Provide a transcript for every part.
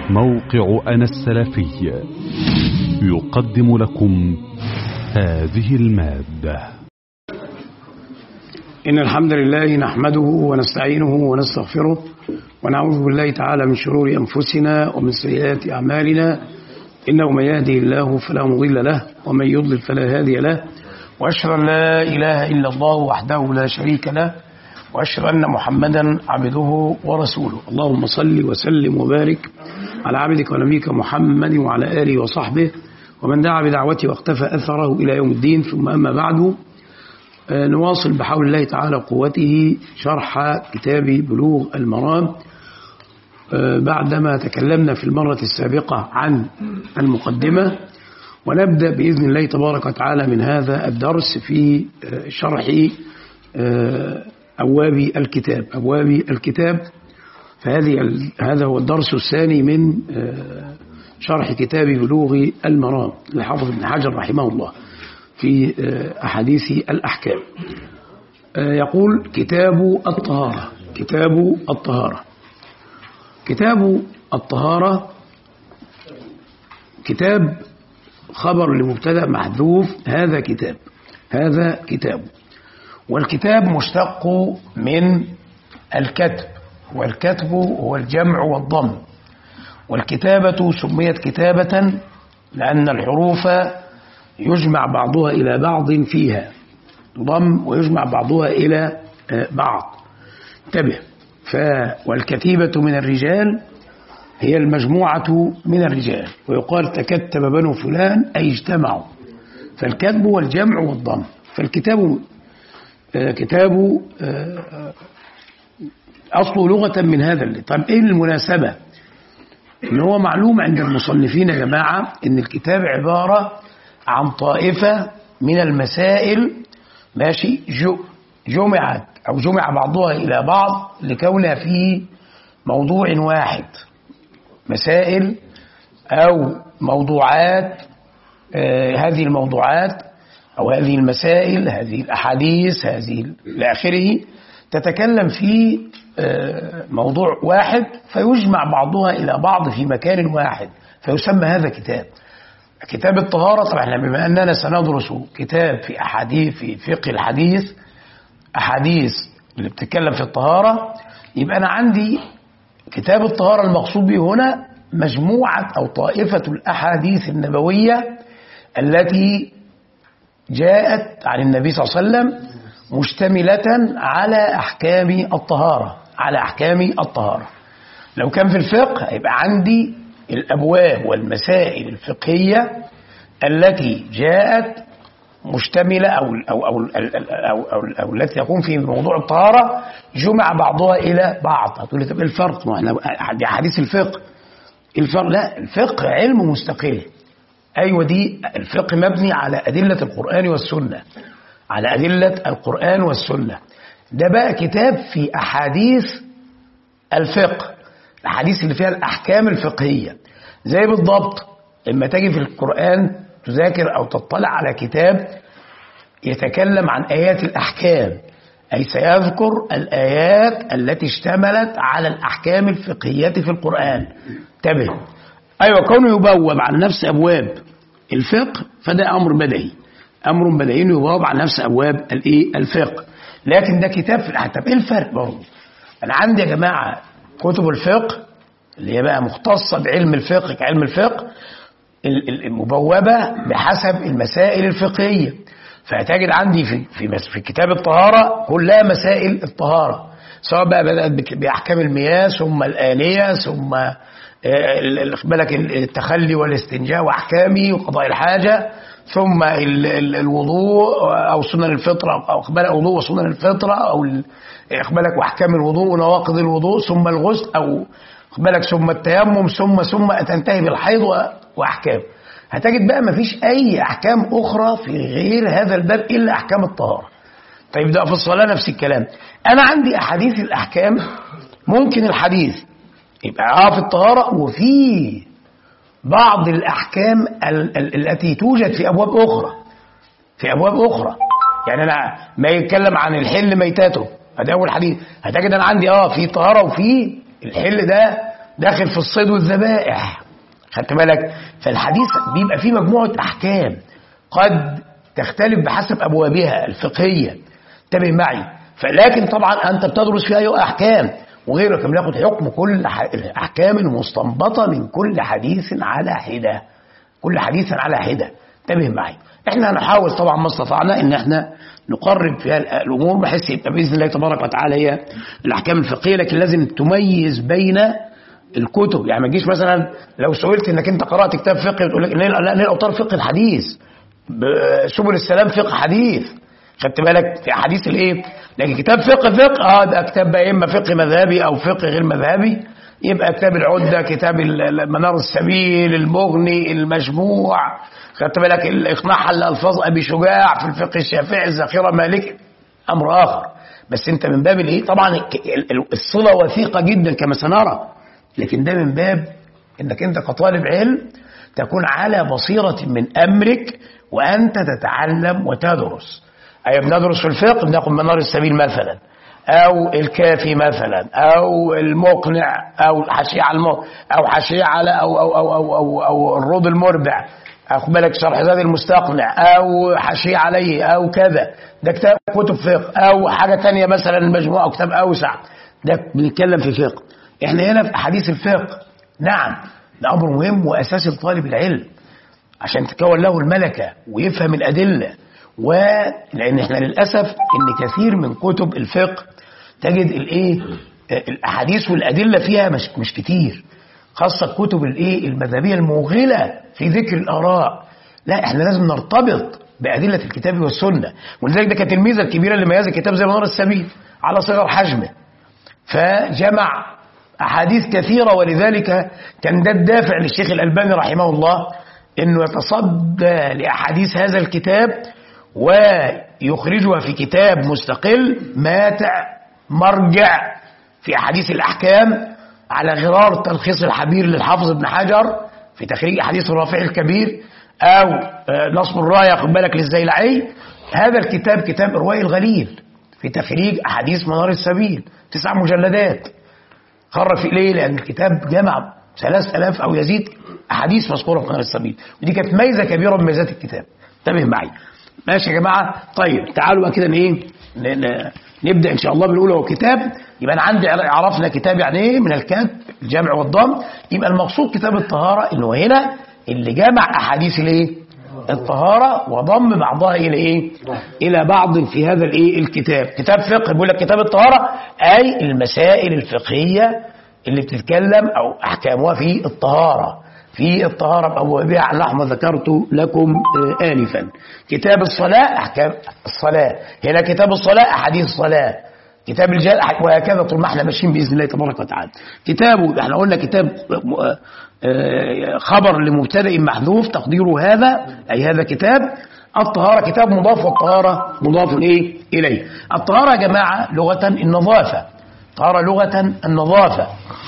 موقع أنا السلفي يقدم لكم هذه المادة إن الحمد لله نحمده ونستعينه ونستغفره ونعوذ بالله تعالى من شرور أنفسنا ومن سيئات أعمالنا إنه من يهده الله فلا مضل له ومن يضلل فلا هادي له وأشهد أن لا إله إلا الله وحده لا شريك له وأشهد أن محمدا عبده ورسوله اللهم صل وسلم وبارك على عبدك ونبيك محمد وعلى آله وصحبه ومن دعا بدعوته واقتفى أثره إلى يوم الدين ثم أما بعد نواصل بحول الله تعالى قوته شرح كتاب بلوغ المرام بعدما تكلمنا في المرة السابقة عن المقدمة ونبدأ بإذن الله تبارك وتعالى من هذا الدرس في شرح أبواب الكتاب أبواب الكتاب فهذه هذا هو الدرس الثاني من شرح كتاب بلوغ المرام لحافظ ابن حجر رحمه الله في أحاديث الأحكام يقول كتاب الطهارة كتاب الطهارة كتاب الطهارة كتاب خبر لمبتدا محذوف هذا كتاب هذا كتاب والكتاب مشتق من الكتب والكتب هو الجمع والضم والكتابة سميت كتابة لأن الحروف يجمع بعضها إلى بعض فيها ضم ويجمع بعضها إلى بعض انتبه ف والكتيبة من الرجال هي المجموعة من الرجال ويقال تكتب بنو فلان أي اجتمعوا فالكتب والجمع والضم فالكتاب كتاب أصله لغة من هذا اللي طب إيه المناسبة إن هو معلوم عند المصنفين يا جماعة إن الكتاب عبارة عن طائفة من المسائل ماشي جمعت أو جمع بعضها إلى بعض لكونها في موضوع واحد مسائل أو موضوعات آه هذه الموضوعات أو هذه المسائل هذه الأحاديث هذه إلى آخره تتكلم في آه موضوع واحد فيجمع بعضها إلى بعض في مكان واحد فيسمى هذا كتاب كتاب الطهارة طبعا احنا بما أننا سندرس كتاب في أحاديث في فقه الحديث أحاديث اللي بتتكلم في الطهارة يبقى أنا عندي كتاب الطهارة المقصود به هنا مجموعة أو طائفة الأحاديث النبوية التي جاءت عن النبي صلى الله عليه وسلم مشتملة على أحكام الطهارة على أحكام الطهارة لو كان في الفقه هيبقى عندي الأبواب والمسائل الفقهية التي جاءت مشتملة أو, أو, أو, أو, أو, أو, أو التي تكون في موضوع الطهارة جمع بعضها إلى بعض هتقول لي طب الفرق ما احنا دي حديث الفقه الفرق لا الفقه علم مستقل أيوة دي الفقه مبني على أدلة القرآن والسنة على أدلة القرآن والسنة ده بقى كتاب في أحاديث الفقه الأحاديث اللي فيها الأحكام الفقهية زي بالضبط لما تجي في القرآن تذاكر أو تطلع على كتاب يتكلم عن آيات الأحكام أي سيذكر الآيات التي اشتملت على الأحكام الفقهية في القرآن انتبه أيوة كونه يبوب على نفس أبواب الفقه فده أمر بديهي أمر بديهي يبوب على نفس أبواب الإيه الفقه لكن ده كتاب في طب إيه الفرق برضه أنا عندي يا جماعة كتب الفقه اللي هي بقى مختصة بعلم الفقه كعلم الفقه المبوبة بحسب المسائل الفقهية فهتجد عندي في في في كتاب الطهارة كلها مسائل الطهارة سواء بقى بدأت بأحكام المياه ثم الآنية ثم بالك التخلي والاستنجاء وأحكامه وقضاء الحاجة ثم الوضوء أو سنن الفطرة أو إقبال الوضوء وسنن الفطرة أو إقبالك وأحكام الوضوء ونواقض الوضوء ثم الغسل أو بالك ثم التيمم ثم ثم تنتهي بالحيض واحكام هتجد بقى مفيش اي احكام اخرى في غير هذا الباب الا احكام الطهاره طيب ده في الصلاه نفس الكلام انا عندي احاديث الاحكام ممكن الحديث يبقى اه في الطهاره وفي بعض الاحكام ال- ال- التي توجد في ابواب اخرى في ابواب اخرى يعني انا ما يتكلم عن الحل ميتاته هذا اول حديث هتجد انا عندي اه في طهاره وفي الحل ده داخل في الصيد والذبائح خدت بالك فالحديث بيبقى فيه مجموعة أحكام قد تختلف بحسب أبوابها الفقهية انتبه معي فلكن طبعا أنت بتدرس فيها أي أحكام وغيرك بياخد حكم كل ح- الأحكام المستنبطة من كل حديث على حدة كل حديث على حدة انتبه معي احنا هنحاول طبعا ما استطعنا ان احنا نقرب فيها ال- الامور بحيث يبقى باذن الله تبارك وتعالى هي الاحكام الفقهيه لكن لازم تميز بين الكتب يعني ما تجيش مثلا لو سئلت انك انت قرات كتاب فقه تقول لك نيل لا نيل اوتار فقه الحديث ب- سبل السلام فقه حديث خدت بالك في احاديث الايه لكن كتاب فقه فقه اه ده كتاب بقى اما فقه مذهبي او فقه غير مذهبي يبقى كتاب العده كتاب ال- ال- منار السبيل المغني المجموع خدت بالك الاقناع حل الفاظ ابي شجاع في الفقه الشافعي الذخيره مالك امر اخر بس انت من باب الايه طبعا ك- ال- ال- الصله وثيقه جدا كما سنرى لكن ده من باب انك انت كطالب علم تكون على بصيره من امرك وانت تتعلم وتدرس اي بندرس في الفقه بناخد منار السبيل مثلا او الكافي مثلا او المقنع او الحشية على المو او حشية على او او او او, أو, أو الروض المربع اخد بالك شرح زاد المستقنع او حشية عليه او كذا ده كتاب كتب فقه او حاجة تانية مثلا المجموعة او كتاب اوسع ده بنتكلم في فقه احنا هنا في احاديث الفقه نعم ده امر مهم واساسي لطالب العلم عشان تكون له الملكة ويفهم الأدلة ولأن احنا للأسف إن كثير من كتب الفقه تجد الإيه الأحاديث والأدلة فيها مش, مش كتير خاصة كتب الإيه المذهبية الموغلة في ذكر الآراء لا احنا لازم نرتبط بأدلة الكتاب والسنة ولذلك ده كانت الميزة الكبيرة اللي ميز الكتاب زي منار السبيل على صغر حجمه فجمع أحاديث كثيرة ولذلك كان ده الدافع للشيخ الألباني رحمه الله أنه يتصدى لأحاديث هذا الكتاب ويخرجها في كتاب مستقل ماتع مرجع في أحاديث الأحكام على غرار تلخيص الحبير للحافظ ابن حجر في تخريج أحاديث الرافع الكبير أو آه، نصب الراية خد بالك للزيلعي هذا الكتاب كتاب إرواء الغليل في تخريج أحاديث منار السبيل تسع مجلدات خرج في ليه لأن الكتاب جمع 3000 أو يزيد أحاديث مذكورة في منار السبيل ودي كانت ميزة كبيرة من ميزات الكتاب انتبه معي ماشي يا جماعة طيب تعالوا بقى كده ن- ايه ن- ن- نبدأ إن شاء الله بنقول هو كتاب يبقى أنا عندي عرفنا كتاب يعني إيه من الكتب الجمع والضم يبقى المقصود كتاب الطهارة إنه هنا اللي جمع أحاديث الإيه الطهارة وضم بعضها إلى إيه إلى بعض في هذا الإيه الكتاب كتاب فقه بيقول لك كتاب الطهارة أي المسائل الفقهية اللي بتتكلم أو أحكامها في الطهارة في الطهارة بأبوابها على نحو ما ذكرت لكم آه، آنفا كتاب الصلاة أحكام الصلاة هنا كتاب الصلاة أحاديث الصلاة كتاب الجهاد وهكذا طول ما احنا ماشيين باذن الله تبارك وتعالى. كتابه احنا قلنا كتاب آه، آه، خبر لمبتدئ محذوف تقديره هذا اي هذا كتاب الطهارة كتاب مضاف والطهارة مضاف ايه اليه. الطهارة يا جماعة لغة النظافة. طهارة لغة النظافة.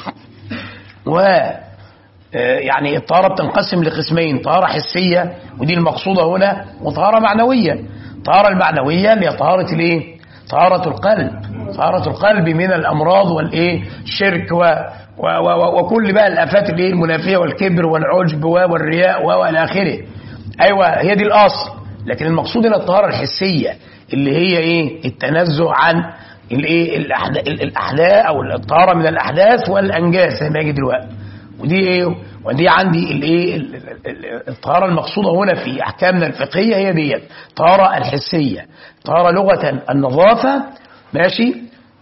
و آه، يعني الطهارة بتنقسم لقسمين طهارة حسية ودي المقصودة هنا وطهارة معنوية الطهارة المعنوية اللي هي طهارة الايه طهارة القلب طهارة القلب من الأمراض والإيه الشرك و و و وكل بقى الآفات الايه المنافية والكبر والعجب و- والرياء و- وإلى آخره أيوة هي دي الأصل لكن المقصود هنا الطهارة الحسية اللي هي إيه التنزه عن الايه الأحدا- الاحداث او الطهاره من الاحداث والانجاس زي ما يجي دلوقتي ودي ايه ودي عندي الايه ال- ال- ال- الطهاره المقصوده هنا في احكامنا الفقهيه هي ديت الطهاره الحسيه طهاره لغه النظافه ماشي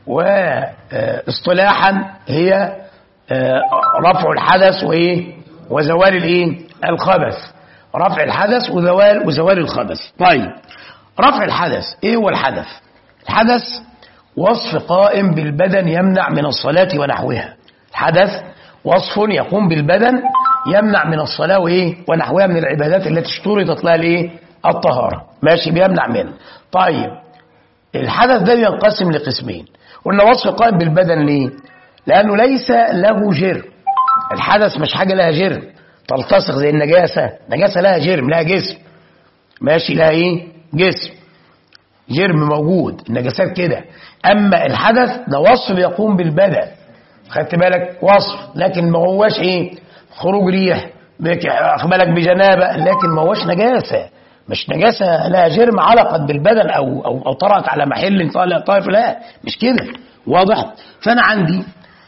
واصطلاحا هي آه، رفع الحدث وايه وزوال الايه الخبث رفع الحدث وزوال وزوال الخبث طيب رفع الحدث ايه هو الحدث الحدث وصف قائم بالبدن يمنع من الصلاة ونحوها الحدث وصف يقوم بالبدن يمنع من الصلاة وإيه ونحوها من العبادات التي اشترطت لها الإيه الطهارة ماشي بيمنع منها طيب الحدث ده ينقسم لقسمين قلنا وصف قائم بالبدن ليه لأنه ليس له جرم الحدث مش حاجة لها جرم تلتصق زي النجاسة النجاسة لها جرم لها جسم ماشي لها ايه جسم جرم موجود النجاسات كده اما الحدث ده وصف يقوم بالبدن خدت بالك وصف لكن ما هوش ايه خروج ريح بك- واخد بالك بجنابه لكن ما هوش نجاسه مش نجاسه لا جرم علقت بالبدن او او او طرأت على محل طالع طائف لا مش كده واضح فانا عندي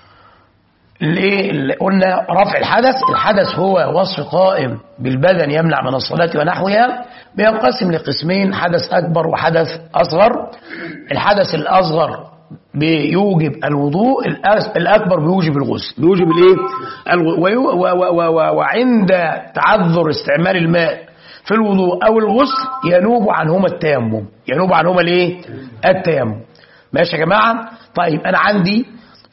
الايه اللي قلنا رفع الحدث الحدث هو وصف قائم بالبدن يمنع من الصلاة ونحوها بينقسم لقسمين حدث أكبر وحدث أصغر الحدث الأصغر بيوجب الوضوء الأس- الأكبر بيوجب الغسل بيوجب الإيه الغ- ويو- و- و- و- و- وعند تعذر استعمال الماء في الوضوء أو الغسل ينوب عنهما التيمم ينوب عنهما الإيه التيمم ماشي يا جماعة طيب أنا عندي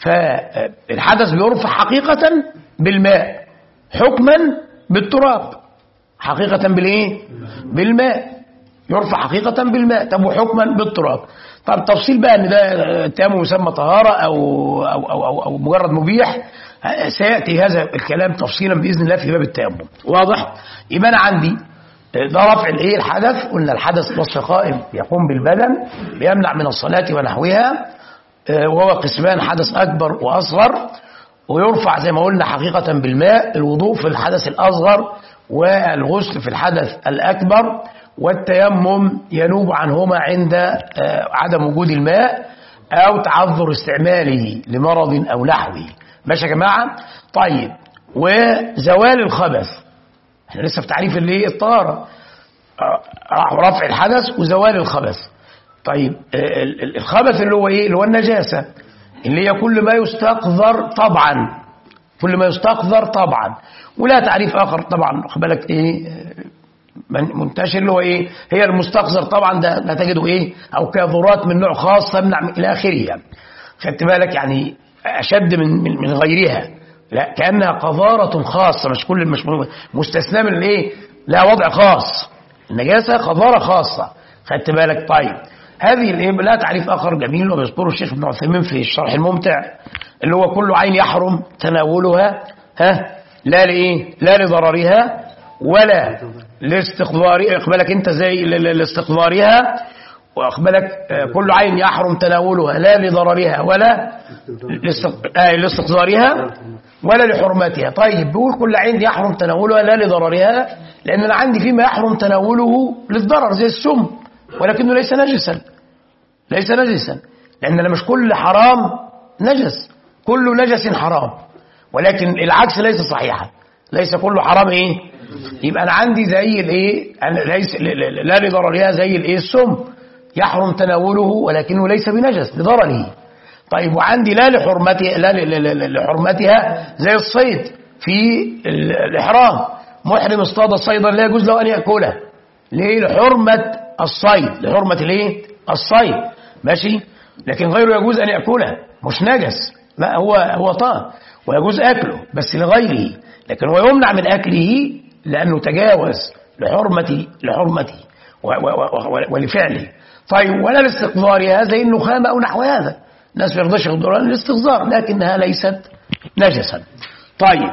فالحدث بيرفع حقيقة بالماء حكما بالتراب حقيقة بالايه بالماء يرفع حقيقة بالماء طب وحكما بالتراب طب تفصيل بقى ان ده التيمم يسمى طهارة او او او, أو, أو مجرد مبيح سيأتي هذا الكلام تفصيلا بإذن الله في باب التيمم واضح يبقى أنا عندي ده رفع الايه الحدث قلنا الحدث وصف قائم يقوم بالبدن بيمنع من الصلاة ونحوها آه، وهو قسمان حدث أكبر وأصغر ويرفع زي ما قلنا حقيقة بالماء الوضوء في الحدث الأصغر والغسل في الحدث الأكبر والتيمم ينوب عنهما عند آه، عدم وجود الماء أو تعذر استعماله لمرض أو نحوه ماشي يا جماعة طيب وزوال الخبث احنا لسه في تعريف اللي هي الطهارة آه، رفع الحدث وزوال الخبث طيب آه، ال- ال- الخبث اللي هو ايه اللي هو النجاسة اللي هي كل ما يستقذر طبعا كل ما يستقذر طبعا ولا تعريف اخر طبعا خد بالك ايه آه، من- منتشر اللي هو ايه هي المستقذر طبعا ده لا تجده ايه او كاذورات من نوع خاص تمنع من الى اخره يعني خدت بالك يعني اشد من من, من غيرها لا كانها قذاره خاصه مش كل مش مستثنى من الايه لا وضع خاص النجاسه قذاره خاصه خدت بالك طيب هذه الايه لا تعريف اخر جميل وبيذكره الشيخ ابن عثيمين في الشرح الممتع اللي هو كل عين يحرم تناولها ها لا لايه لا لضررها ولا لاستقذار اقبلك انت زي ل- ل- لاستقذارها واقبلك آه، كل عين يحرم تناولها لا لضررها ولا لاستق- آه، لاستقذارها ولا لحرمتها طيب بيقول كل عين يحرم تناولها لا لضررها لان انا عندي فيما يحرم تناوله للضرر زي السم ولكنه ليس نجسا ليس نجسا لان مش كل حرام نجس كل نجس حرام ولكن العكس ليس صحيحا ليس كل حرام ايه يبقى انا عندي زي الايه أنا ليس ل- ل- لا لضررها زي الايه السم يحرم تناوله ولكنه ليس بنجس لضرره طيب وعندي لا لحرمتها لا ل- ل- ل- لحرمتها زي الصيد في ال- الاحرام محرم اصطاد صيدا لا يجوز له ان ياكله ليه لحرمه الصيد لحرمه الايه الصيد ماشي لكن غيره يجوز ان ياكله مش نجس لا هو هو طاهر ويجوز اكله بس لغيره لكن هو يمنع من اكله لانه تجاوز لحرمه لحرمته و- و- و- ولفعله طيب ولا لاستقذارها زي النخامه او نحو هذا الناس ما يرضاش ياخدوا الاستقذار لكنها ليست نجسا طيب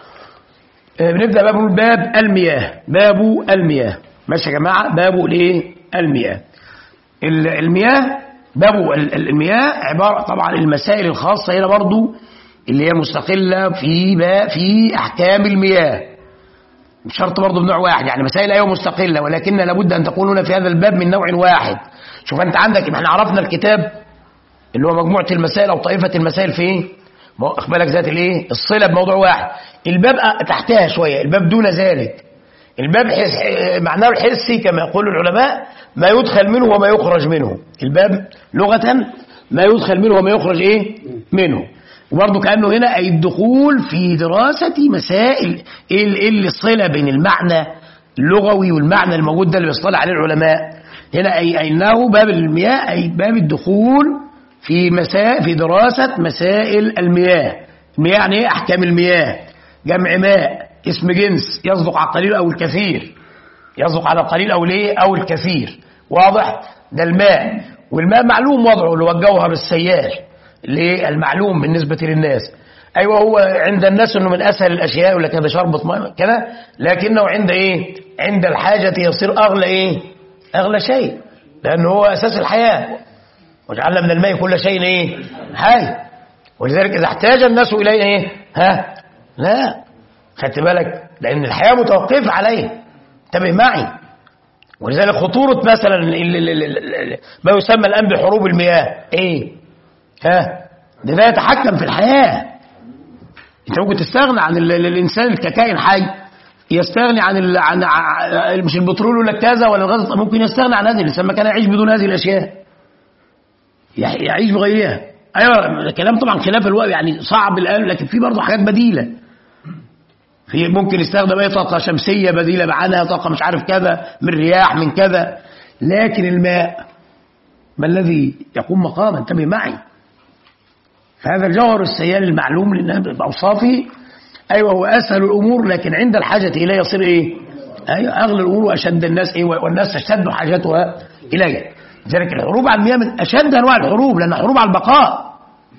آه، بنبدا باب باب المياه باب المياه ماشي يا جماعه باب الايه المياه ال- المياه باب ال- ال- المياه عباره طبعا المسائل الخاصه هنا برضو اللي هي مستقله في با- في احكام المياه مش شرط برضه بنوع واحد يعني مسائل ايوه مستقله ولكن لابد ان تكون هنا في هذا الباب من نوع واحد شوف انت عندك احنا عرفنا الكتاب اللي هو مجموعه المسائل او طائفه المسائل في ايه مو- واخد بالك ذات الايه الصله بموضوع واحد الباب أ- تحتها شويه الباب دون ذلك الباب حس... معناه الحسي كما يقول العلماء ما يدخل منه وما يخرج منه الباب لغة ما يدخل منه وما يخرج ايه منه وبرضه كأنه هنا أي الدخول في دراسة مسائل ايه ال- إيه اللي الصلة بين المعنى اللغوي والمعنى الموجود ده اللي بيصطلح عليه العلماء هنا أي أي أنه باب المياه أي باب الدخول في مسائل في دراسة مسائل المياه المياه يعني ايه أحكام المياه جمع ماء اسم جنس يصدق على القليل أو الكثير يصدق على القليل أو ليه أو الكثير واضح ده الماء والماء معلوم وضعه اللي هو الجوهر السيال اللي المعلوم بالنسبة للناس أيوة هو عند الناس أنه من أسهل الأشياء ولا كده شربة ماء كده لكنه عند إيه عند الحاجة يصير أغلى إيه أغلى شيء لأنه هو أساس الحياة وجعلنا من الماء كل شيء إيه حي ولذلك اذا احتاج الناس اليه ايه ها لا خدت بالك لان الحياه متوقفه عليه انتبه معي ولذلك خطوره مثلا ال- ال- ال- ال- ال- ما يسمى الان بحروب المياه ايه ها ده ده يتحكم في الحياه انت ممكن تستغنى عن ال- ال- الانسان ككائن حي يستغني عن ال... عن ع- مش البترول ولا الكذا ولا الغاز ممكن يستغنى عن هذه الانسان ما كان يعيش بدون هذه الاشياء يع- يعيش بغيرها ايوه كلام طبعا خلاف الوقت يعني صعب الان لكن في برضه حاجات بديله في ممكن يستخدم اي طاقه شمسيه بديله عنها طاقه مش عارف كذا من رياح من كذا لكن الماء ما الذي يقوم مقاما انتبه معي فهذا الجوهر السيال المعلوم لأنها بأوصافه أيوة هو أسهل الأمور لكن عند الحاجة إليه يصير إيه أيوة أغلى الأمور وأشد الناس إيه والناس تشتد حاجتها إليه لذلك الحروب على المياه من أشد أنواع الحروب لأن حروب على البقاء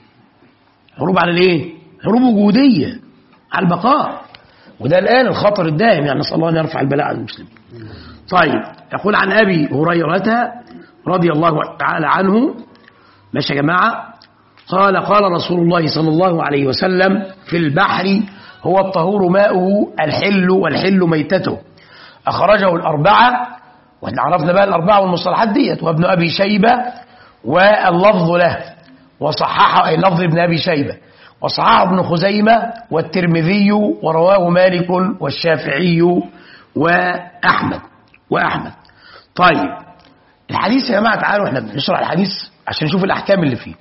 حروب على الإيه حروب وجودية على البقاء وده الآن الخطر الدائم يعني نسأل الله أن يرفع البلاء عن المسلمين طيب يقول عن أبي هريرة رضي الله تعالى عنه ماشي يا جماعة قال قال رسول الله صلى الله عليه وسلم في البحر هو الطهور ماؤه الحل والحل ميتته أخرجه الأربعة واحنا عرفنا بقى الأربعة والمصطلحات ديت وابن أبي شيبة واللفظ له وصححه أي لفظ ابن أبي شيبة وصححه ابن خزيمة والترمذي ورواه مالك والشافعي وأحمد وأحمد طيب الحديث يا جماعة تعالوا احنا بنشرح الحديث عشان نشوف الأحكام اللي فيه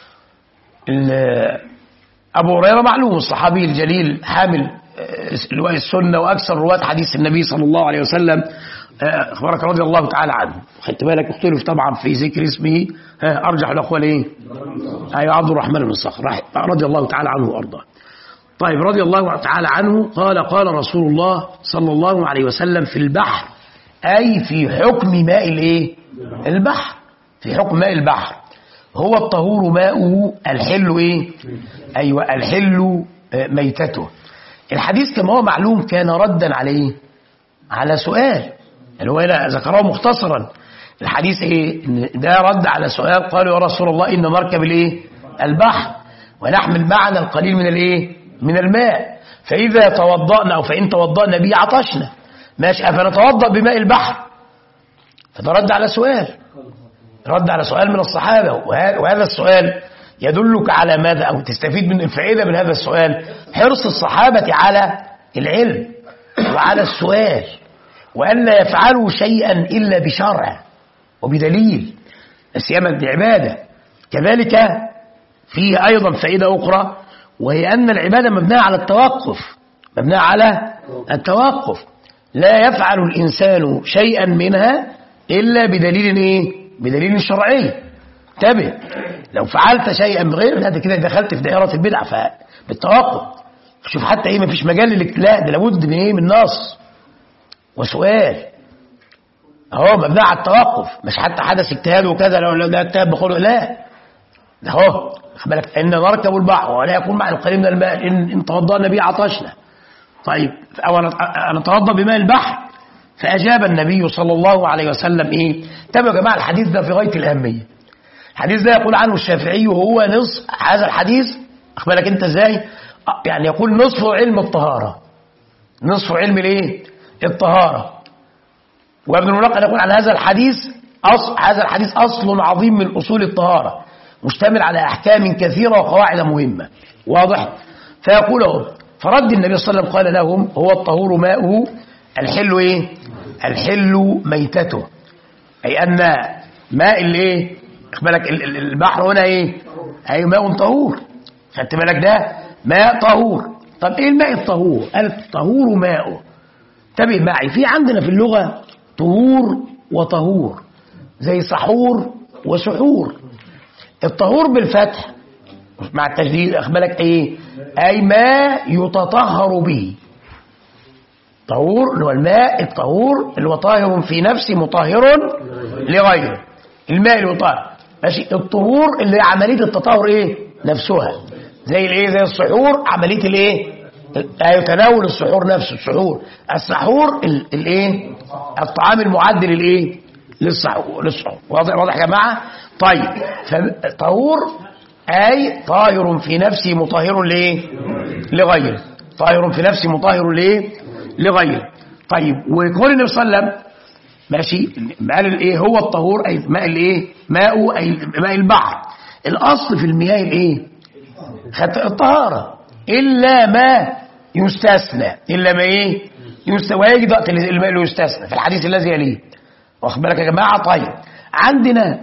ال- أبو هريرة معلوم الصحابي الجليل حامل آه، لواء السنة وأكثر رواة حديث النبي صلى الله عليه وسلم آه، أخبرك رضي الله تعالى عنه خدت بالك اختلف طبعا في ذكر اسمه ها، أرجح الأقوال إيه؟ أيوة عبد الرحمن بن صخر رح- رضي الله تعالى عنه وأرضاه طيب رضي الله تعالى عنه قال قال رسول الله صلى الله عليه وسلم في البحر أي في حكم ماء الإيه؟ البحر في حكم ماء البحر هو الطهور ماؤه الحل ايه ايوه الحل آه، ميتته الحديث كما هو معلوم كان ردا عليه على سؤال اللي هو هنا ذكره مختصرا الحديث ايه إن ده رد على سؤال قالوا يا رسول الله ان نركب الايه البحر ونحمل معنا القليل من الايه من الماء فاذا توضأنا او فان توضأنا به عطشنا ماشي افنتوضأ بماء البحر فده رد على سؤال رد على سؤال من الصحابة وه- وهذا السؤال يدلك على ماذا أو تستفيد من الفائدة من هذا السؤال حرص الصحابة على العلم وعلى السؤال وأن لا يفعلوا شيئا إلا بشرع وبدليل سيما بعبادة كذلك فيه أيضا فائدة أخرى وهي أن العبادة مبنية على التوقف مبنية على التوقف لا يفعل الإنسان شيئا منها إلا بدليل إيه؟ بدليل شرعي انتبه لو فعلت شيئا بغير لا ده كده دخلت في دائرة البدع فبالتوقف شوف حتى ايه مفيش مجال للاجتلاء ده لابد من ايه من نص وسؤال اهو مبني على التوقف مش حتى حدث اجتهاد وكذا لو لو ده اجتهاد بقوله لا ده اهو خد بالك ان نركب البحر ولا يكون مع القليل من الماء ان ان توضانا به عطشنا طيب او أنا نتوضا بماء البحر فاجاب النبي صلى الله عليه وسلم ايه تابعوا يا جماعه الحديث ده في غايه الاهميه الحديث ده يقول عنه الشافعي وهو نصف هذا الحديث اخد بالك انت ازاي آه، يعني يقول نصف علم الطهاره نصف علم الايه الطهاره وابن الملقن يقول عن هذا الحديث أصل هذا الحديث أصل عظيم من أصول الطهارة مشتمل على أحكام كثيرة وقواعد مهمة واضح فيقول اهو فرد النبي صلى الله عليه وسلم قال لهم هو الطهور ماؤه الحل إيه الحل ميتته أي أن ماء الإيه خد بالك ال- ال- البحر هنا إيه أي ماء طهور خدت بالك ده ماء طهور طب إيه الماء الطهور قال الطهور ماؤه انتبه معي في عندنا في اللغة طهور وطهور زي سحور وسحور الطهور بالفتح مع التشديد أخبالك ايه اي ما يتطهر به طهور اللي هو الماء الطهور اللي هو طاهر في نفسه مطهر لغيره الماء اللي هو طاهر ماشي الطهور اللي هي عمليه التطهر ايه نفسها زي الايه زي السحور عمليه الايه ايوه تناول السحور نفسه السحور السحور ال- الايه الطعام المعد للايه للسحور للسحور واضح واضح يا جماعه طيب فطهور أي طاهر في نفسه مطهر لإيه لغيره طاهر في نفسه مطهر لإيه لغيره طيب وقول النبي صلى الله عليه وسلم ماشي قال الايه هو الطهور اي ماء الايه ماء اي ماء البحر الاصل في المياه الايه خدت الطهاره الا ما يستثنى الا ما ايه يستثنى ويجد وقت الماء اللي يستثنى في الحديث الذي يليه واخد بالك يا جماعه طيب عندنا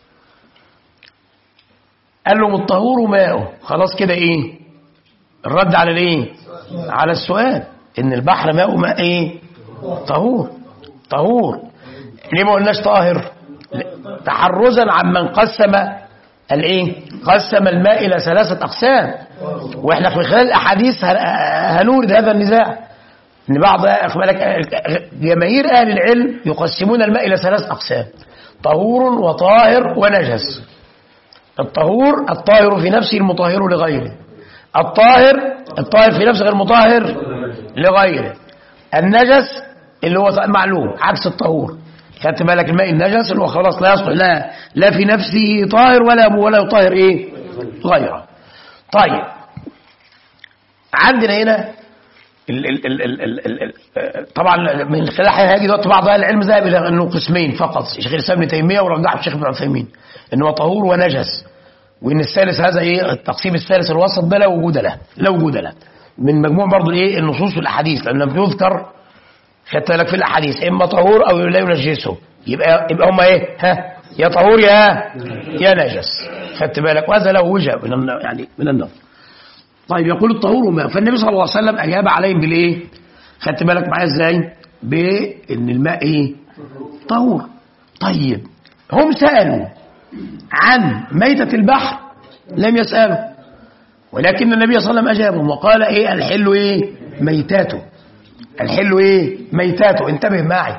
قال لهم الطهور ماؤه خلاص كده ايه الرد على الايه على السؤال ان البحر ماؤه ماء ايه طهور طهور ليه ما قلناش طاهر تحرزا عمن قسم الايه قسم الماء الى ثلاثه اقسام واحنا في خلال الاحاديث هنورد هذا النزاع ان بعض بالك جماهير اهل العلم يقسمون الماء الى ثلاث اقسام طهور وطاهر ونجس الطهور الطاهر في نفسه المطهر لغيره الطاهر الطاهر في نفسه غير مطهر لغيره النجس اللي هو معلوم عكس الطهور خدت بالك الماء النجس اللي هو خلاص لا يصلح لا لا في نفسه طاهر ولا ولا يطهر ايه غيره طيب عندنا هنا ال ال ال ال ال ال ال طبعا من خلال هاجي دلوقتي بعض اهل العلم ذهب الى انه قسمين فقط شيخ الاسلام ابن تيميه ورجحه الشيخ ابن عثيمين ان هو طهور ونجس وان الثالث هذا ايه التقسيم الثالث الوسط ده لا وجود له لا وجود له من مجموع برضه ايه النصوص والاحاديث لان لم يذكر خدت بالك في الاحاديث اما طهور او لا ينجسه يبقى يبقى هم ايه ها يا طهور يا يا نجس خدت بالك وهذا له وجه من الن- يعني من النظر طيب يقول الطهور ما فالنبي صلى الله عليه وسلم اجاب عليهم بالايه خدت بالك معايا ازاي بان الماء ايه طهور طيب هم سالوا عن ميتة البحر لم يسألوا ولكن النبي صلى الله عليه وسلم أجابهم وقال إيه الحل إيه ميتاته الحل إيه ميتاته انتبه معي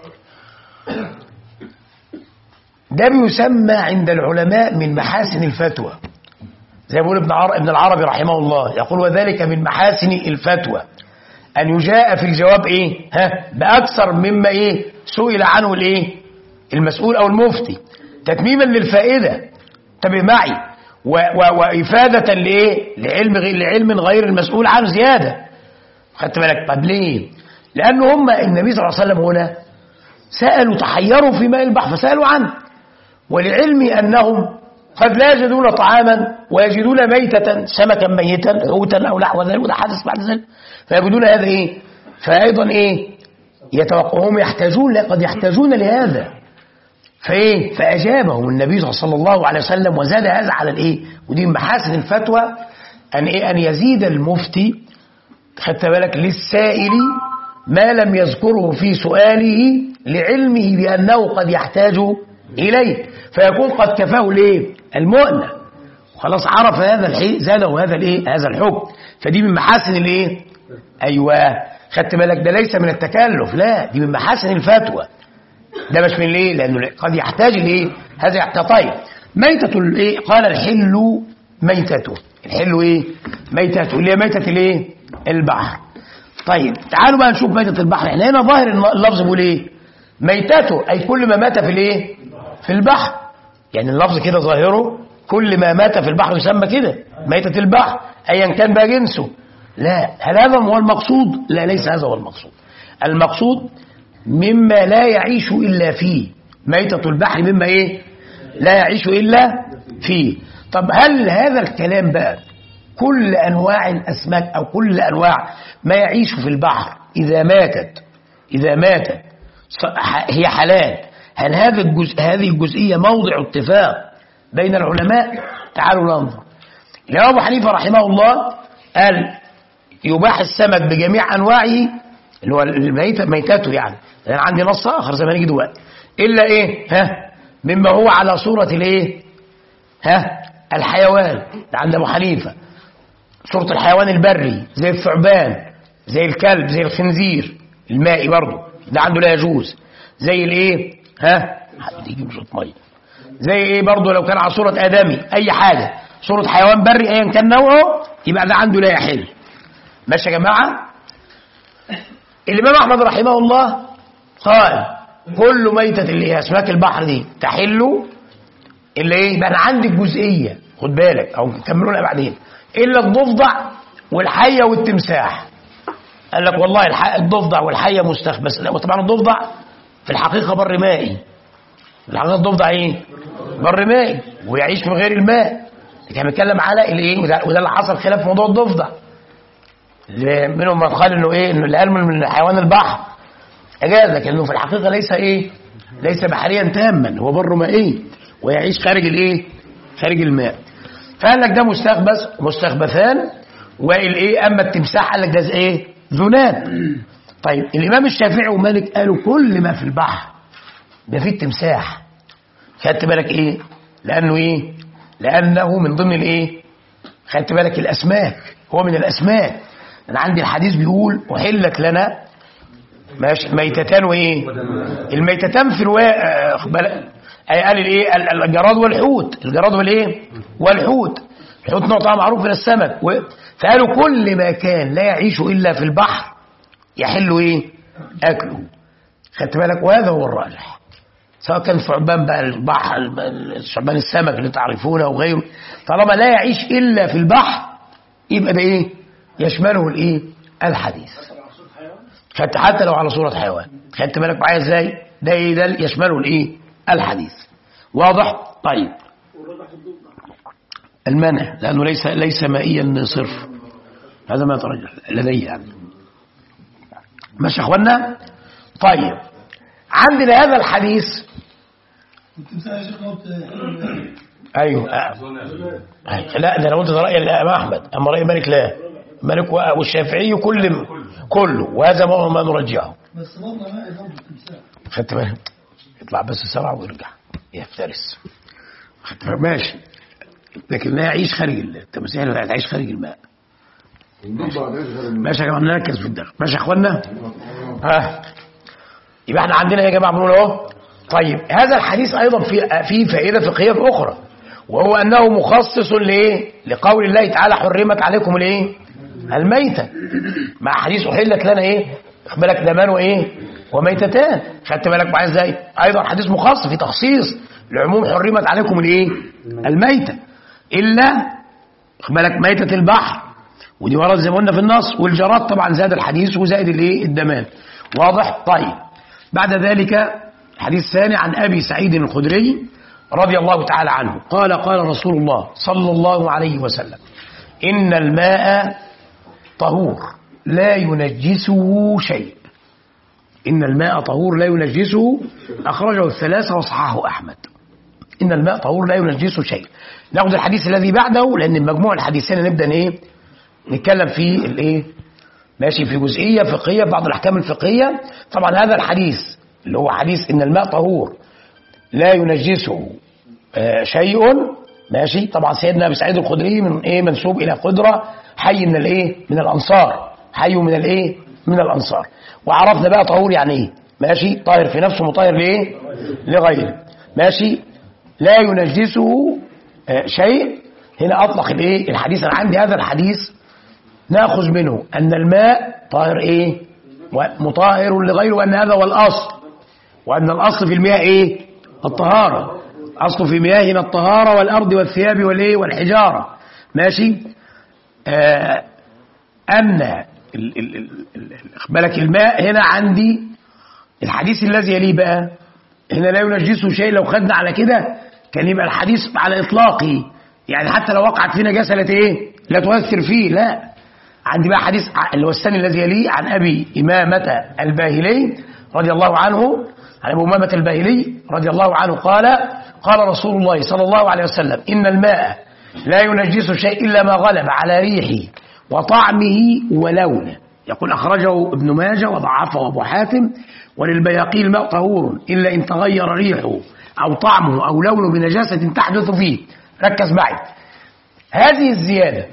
ده بيسمى عند العلماء من محاسن الفتوى زي ما بيقول ابن عر- ابن العربي رحمه الله يقول وذلك من محاسن الفتوى أن يجاء في الجواب إيه ها بأكثر مما إيه سئل عنه الإيه المسؤول أو المفتي تتميما للفائدة انتبه معي و و وإفادة لإيه لعلم غير لعلم غير المسؤول عنه زيادة خدت بالك طب ليه لأن هم النبي صلى الله عليه وسلم هنا سألوا تحيروا في ماء البحر فسألوا عنه ولعلمي أنهم قد لا يجدون طعاما ويجدون ميتة سمكا ميتا حوتا أو نحو ذلك وده حدث بعد ذلك فيجدون هذا إيه فأيضا إيه يتوقعهم يحتاجون لا قد يحتاجون لهذا فايه فاجابهم النبي صلى الله عليه وسلم وزاد هذا على الايه ودي من محاسن الفتوى ان ايه ان يزيد المفتي خدت بالك للسائل ما لم يذكره في سؤاله لعلمه بانه قد يحتاج اليه فيكون قد كفاه الايه المؤنه خلاص عرف هذا الحي زاده هذا الايه هذا الحكم فدي من محاسن الايه ايوه خدت بالك ده ليس من التكلف لا دي من محاسن الفتوى ده مش من ليه لانه قد يحتاج لايه هذا يحتاج طيب ميتة الايه قال الحل ميتته الحل ايه ميتته اللي هي ميتة الايه البحر طيب تعالوا بقى نشوف ميتة البحر احنا هنا ظاهر اللفظ بيقول ايه ميتته اي كل ما مات في الايه في البحر يعني اللفظ كده ظاهره كل ما مات في البحر يسمى كده ميتة البحر ايا كان بقى جنسه لا هل هذا هو المقصود لا ليس هذا هو المقصود المقصود مما لا يعيش إلا فيه ميتة البحر مما إيه لا يعيش إلا فيه طب هل هذا الكلام بقى كل أنواع الأسماك أو كل أنواع ما يعيش في البحر إذا ماتت إذا ماتت ص- هي حلال هل هذا الجزء هذه الجزئية موضع اتفاق بين العلماء تعالوا ننظر الإمام أبو حنيفة رحمه الله قال يباح السمك بجميع أنواعه اللي هو الميتة ميتته يعني لأن عندي نص آخر زي ما نيجي دلوقتي إلا إيه ها مما هو على صورة الإيه ها الحيوان ده عند أبو حنيفة صورة الحيوان البري زي الثعبان زي الكلب زي الخنزير المائي برضه ده عنده لا يجوز زي الايه ها حد يجيب شويه ميه زي ايه برضه لو كان على صورة آدمي أي حاجة صورة حيوان بري أيا كان نوعه يبقى ده عنده لا يحل ماشي يا جماعة الإمام أحمد رحمه الله قال كل ميتة اللي هي أسماك البحر دي تحل اللي إيه يبقى أنا عندي الجزئية خد بالك او نكملونها بعدين الا الضفدع والحيه والتمساح قال لك والله الح- الضفدع والحيه مستخبث لا وطبعا الضفدع في الحقيقه بر مائي الحقيقه الضفدع ايه بر مائي ويعيش من غير الماء احنا بنتكلم على الايه وده, وده اللي حصل خلاف في موضوع الضفدع اللي منهم من قال انه ايه انه اللي قال من حيوان البحر اجاز لكنه في الحقيقه ليس ايه ليس بحريا تاما هو بر مائي ويعيش خارج الايه خارج الماء فقال لك ده مستخبث مستخبثان والايه اما التمساح قال لك ده ايه ذناب طيب الامام الشافعي ومالك قالوا كل ما في البحر ده فيه التمساح خدت بالك ايه لانه ايه لانه من ضمن الايه خدت بالك الاسماك هو من الاسماك انا عندي الحديث بيقول احلت لنا ماشي ميتتان وايه الميتتان في روايه آه، بل- آه، قال الايه ال- الجراد والحوت الجراد والايه والحوت الحوت نوع طبعا معروف من السمك و- فقالوا كل ما كان لا يعيش الا في البحر يحل ايه اكله خدت بالك وهذا هو الراجح سواء كان ثعبان بقى البحر ثعبان السمك اللي تعرفونه وغيره طالما لا يعيش الا في البحر يبقى ده ايه يشمله الايه الحديث خدت حتى لو على صورة حيوان خدت بالك معايا ازاي ده ايه ده يشمله الايه الحديث واضح طيب المنع لانه ليس ليس مائيا صرف هذا ما يترجح لدي يعني ماشي يا اخوانا طيب عندنا هذا الحديث التمثال يا شيخ قلت ايوه آه. لا ده انا قلت ده راي الامام احمد اما راي مالك لا مالك و- والشافعي كل كله وهذا ما هو ما نرجعه بس برضه مائي برضه التمثال خدت بالك يطلع بس سرعه ويرجع يفترس خدت بالك ماشي لكن لا يعيش خارج ال- التمثيل لا تعيش خارج الماء ماشي يا جماعه نركز في الدخل ماشي يا اخوانا ها يبقى احنا عندنا يا جماعه بنقول اهو طيب هذا الحديث ايضا في فيه فائده فقهيه اخرى وهو انه مخصص لايه لقول الله تعالى حرمت عليكم الايه الميتة مع حديث احلت لنا ايه خد بالك دمان وايه وميتتان خدت بالك معايا ازاي ايضا حديث مخصص في تخصيص لعموم حرمت عليكم الايه الميتة الا خد بالك ميتة البحر ودي ورد زي ما قلنا في النص والجراد طبعا زاد الحديث وزائد الايه الدمان واضح طيب بعد ذلك الحديث الثاني عن ابي سعيد الخدري رضي الله تعالى عنه قال قال رسول الله صلى الله عليه وسلم ان الماء طهور لا ينجسه شيء ان الماء طهور لا ينجسه اخرجه الثلاثه وصححه احمد ان الماء طهور لا ينجسه شيء ناخذ الحديث الذي بعده لان مجموع الحديثين نبدا ايه نتكلم في الايه ماشي في جزئيه فقهيه بعض الاحكام الفقهيه طبعا هذا الحديث اللي هو حديث ان الماء طهور لا ينجسه آه، شيء ماشي طبعا سيدنا ابي سعيد الخدري من ايه منسوب الى قدره حي من الايه من الانصار حي من الايه من الانصار وعرفنا بقى طهور يعني ايه ماشي طاهر في نفسه مطهر لايه لغيره ماشي لا ينجسه آه، شيء هنا اطلق الايه الحديث انا عندي هذا الحديث ناخذ منه ان الماء طاهر ايه مطهر لغيره وان هذا هو الاصل وان الاصل في المياه ايه الطهاره اصل في مياهنا الطهاره والارض والثياب والايه والحجاره ماشي آه ان ال- ال- ال- ال- خد بالك الماء هنا عندي الحديث الذي يليه بقى هنا لا ينجسه شيء لو خدنا على كده كان يبقى الحديث على اطلاقه يعني حتى لو وقعت فيه نجاسه لا ايه لا تؤثر فيه لا عندي بقى حديث ع- اللي هو الثاني الذي يليه عن ابي امامه الباهلي رضي الله عنه عن ابي امامه الباهلي رضي الله عنه قال قال رسول الله صلى الله عليه وسلم ان الماء لا ينجس شيء الا ما غلب على ريحه وطعمه ولونه يقول اخرجه ابن ماجه وضعفه ابو حاتم وللبياقي الماء طهور الا ان تغير ريحه او طعمه او لونه بنجاسه تحدث فيه ركز معي هذه الزياده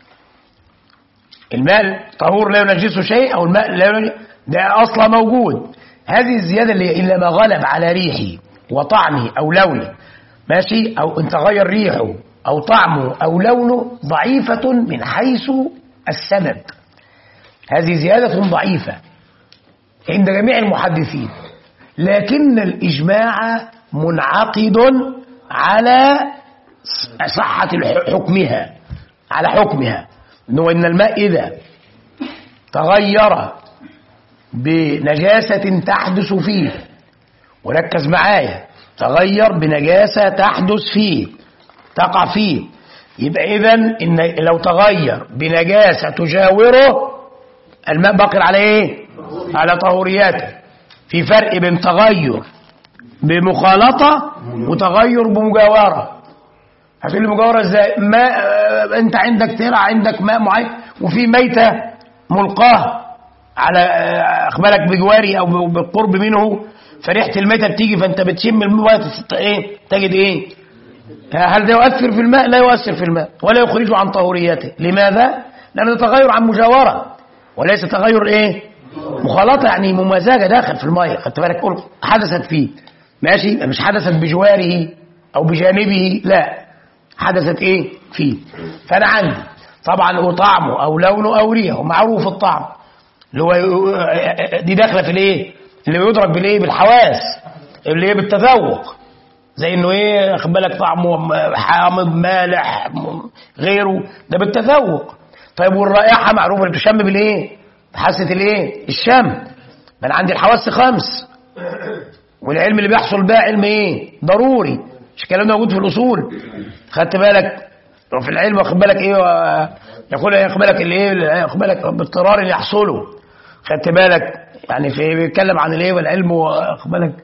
الماء طهور لا ينجسه شيء او الماء لا ينجس ده اصلا موجود هذه الزياده اللي هي الا ما غلب على ريحه وطعمه او لونه ماشي او ان تغير ريحه او طعمه او لونه ضعيفه من حيث السند هذه زياده ضعيفه عند جميع المحدثين لكن الاجماع منعقد على صحة الح- حكمها على حكمها إنه إن الماء إذا تغير بنجاسة تحدث فيه وركز معايا تغير بنجاسة تحدث فيه تقع فيه يبقى إذا إن لو تغير بنجاسة تجاوره الماء باقي على إيه؟ على طهورياته في فرق بين تغير بمخالطة وتغير بمجاورة هتقول لي مجاورة ازاي ماء آه، انت عندك ترع عندك ماء معين وفي ميتة ملقاه على آه، اخبارك بجواري او ب- بالقرب منه فريحة الميتة بتيجي فانت بتشم الماء تست- ايه تجد ايه هل ده يؤثر في الماء لا يؤثر في الماء ولا يخرجه عن طهوريته لماذا لأنه تغير عن مجاورة وليس تغير ايه مخالطة يعني ممازجة داخل في المية خدت بالك قلت حدثت فيه ماشي مش حدثت بجواره أو بجانبه لا حدثت ايه فيه فأنا عندي طبعا هو طعمه أو لونه أو ريحه معروف الطعم اللي هو دي داخلة في الايه اللي بيدرك بالايه بالحواس اللي هي بالتذوق زي انه ايه خد بالك طعمه حامض مالح م- غيره ده بالتذوق طيب والرائحه معروفه اللي بتشم بالايه بحاسه الايه الشم ما انا عندي الحواس خمس والعلم اللي بيحصل بقى علم ايه ضروري مش الكلام ده موجود في الاصول خدت بالك وفي العلم واخد بالك ايه و- يقول ياخد بالك الايه ياخد بالك باضطرار اللي يحصله خدت بالك يعني في بيتكلم عن الايه والعلم واخد بالك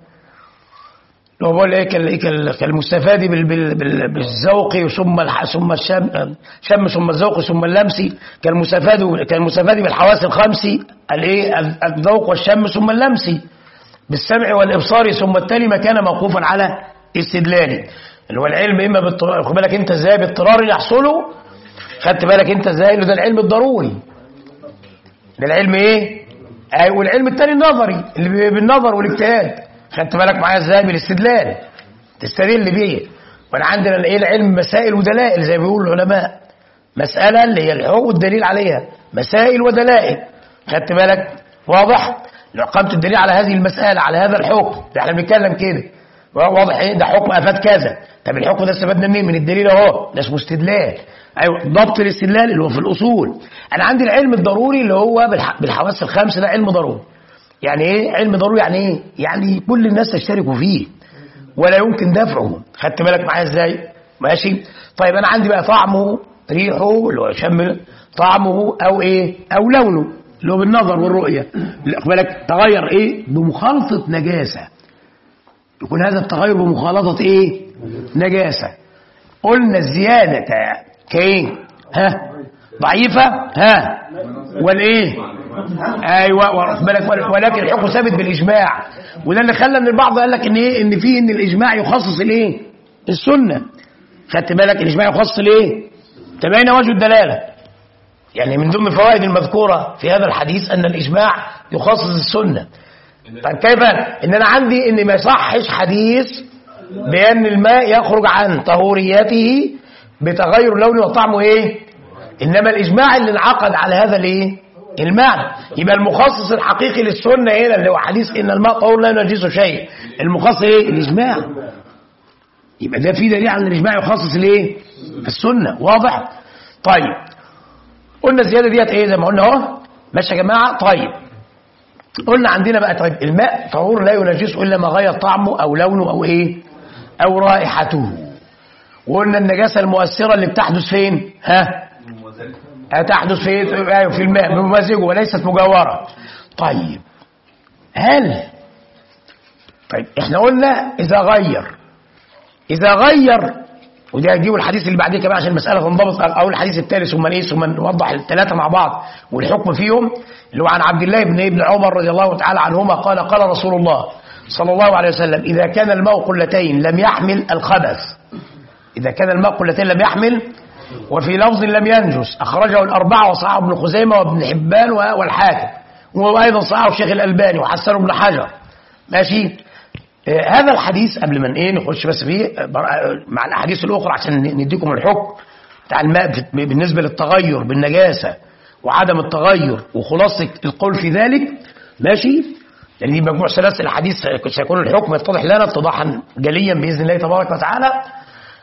لو بقول ايه كال- إيه كال- كالمستفاد بال- بال- بال- بالذوق ثم الح- ثم الشم شم ثم الذوق ثم اللمس كالمستفاد كالمستفاد بالحواس الخمس الايه الذوق والشم ثم اللمس بالسمع والابصار ثم التالي ما كان موقوفا على استدلال اللي هو العلم اما باضطرار خد بالك انت ازاي باضطرار يحصله خدت بالك انت ازاي ده العلم الضروري ده العلم ايه اي والعلم التاني النظري اللي بي- بالنظر والاجتهاد خدت بالك معايا ازاي بالاستدلال تستدل بيه وانا عندنا ايه العلم مسائل ودلائل زي ما بيقول العلماء مسألة اللي هي الحقوق والدليل عليها مسائل ودلائل خدت بالك واضح لو قمت الدليل على هذه المسألة على هذا الحكم ده احنا بنتكلم كده واضح ايه ده حكم افاد كذا طب الحكم ده استفدنا منين من الدليل اهو ده اسمه استدلال ايوه ضبط الاستدلال اللي هو في الاصول انا عندي العلم الضروري اللي هو بالح- بالحواس الخمس ده علم ضروري يعني ايه علم ضروري يعني ايه يعني كل الناس تشترك فيه ولا يمكن دفعه خدت بالك معايا ازاي ماشي طيب انا عندي بقى طعمه ريحه اللي هو شم طعمه او ايه او لونه اللي هو بالنظر والرؤيه اللي خد بالك تغير ايه بمخالطه نجاسه يكون هذا التغير بمخالطه ايه نجاسه قلنا الزياده كايه ها ضعيفه ها والايه ايوه واخد بالك ولكن الحكم ثابت بالاجماع وده اللي خلى ان البعض قال لك ان ايه ان في ان الاجماع يخصص الايه السنه خدت بالك الاجماع يخصص الايه تبين وجه الدلاله يعني من ضمن الفوائد المذكوره في هذا الحديث ان الاجماع يخصص السنه طيب كيف ان انا عندي ان ما يصحش حديث بان الماء يخرج عن طهوريته بتغير لونه وطعمه ايه انما الاجماع اللي انعقد على هذا الايه المعنى يبقى المخصص الحقيقي للسنه هنا اللي هو حديث ان الماء طهور لا ينجسه شيء المخصص ايه الاجماع يبقى ده في دليل على ان الاجماع يخصص الايه السنه واضح طيب قلنا الزياده ديت ايه زي ما قلنا اهو ماشي يا جماعه طيب قلنا عندنا بقى طيب الماء طهور لا ينجسه الا ما غير طعمه او لونه او ايه او رائحته وقلنا النجاسه المؤثره اللي بتحدث فين ها هتحدث في أيوة في الماء بمزجه وليست مجاوره طيب هل طيب احنا قلنا اذا غير اذا غير ودي هتجيبوا الحديث اللي بعديه كمان عشان المساله تنضبط او الحديث الثالث ثم ايه ثم نوضح الثلاثه مع بعض والحكم فيهم اللي هو عن عبد الله بن ابن عمر رضي الله تعالى عنهما قال قال رسول الله صلى الله عليه وسلم اذا كان الماء قلتين لم يحمل الخبث اذا كان الماء قلتين لم يحمل وفي لفظ لم ينجس أخرجه الأربعة وصححه ابن خزيمة وابن حبان والحاكم وأيضا صححه الشيخ الألباني وحسنه ابن حجر ماشي آه هذا الحديث قبل ما ايه نخش بس فيه مع الأحاديث الأخرى عشان نديكم الحكم بتاع الماء بالنسبة للتغير بالنجاسة وعدم التغير وخلاصة القول في ذلك ماشي لأن دي مجموع سلاسل الحديث سيكون الحكم يتضح لنا اتضاحا جليا بإذن الله تبارك وتعالى